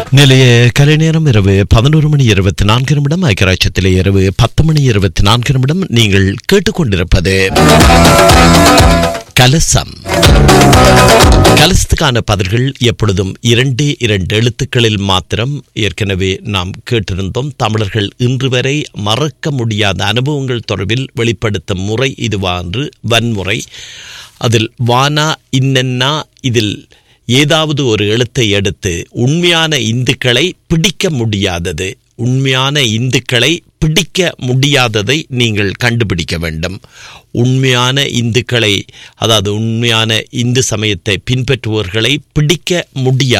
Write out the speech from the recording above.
நிலைய கலை நேரம் இரவு பதினோரு மணி இருபத்தி நான்கு நிமிடம் ஐக்கியராட்சத்திலே இரவு பத்து மணி இருபத்தி நான்கு நிமிடம் நீங்கள் கேட்டுக்கொண்டிருப்பது கலசம் கலசத்துக்கான பதில்கள் எப்பொழுதும் இரண்டு இரண்டு எழுத்துக்களில் மாத்திரம் ஏற்கனவே நாம் கேட்டிருந்தோம் தமிழர்கள் இன்று வரை மறக்க முடியாத அனுபவங்கள் தொடர்பில் வெளிப்படுத்தும் முறை இதுவா என்று வன்முறை அதில் வானா இன்னென்னா இதில் ஏதாவது ஒரு எழுத்தை எடுத்து உண்மையான இந்துக்களை பிடிக்க முடியாதது உண்மையான இந்துக்களை பிடிக்க முடியாததை நீங்கள் கண்டுபிடிக்க வேண்டும் உண்மையான இந்துக்களை அதாவது உண்மையான இந்து சமயத்தை பின்பற்றுபவர்களை பிடிக்க முடியாது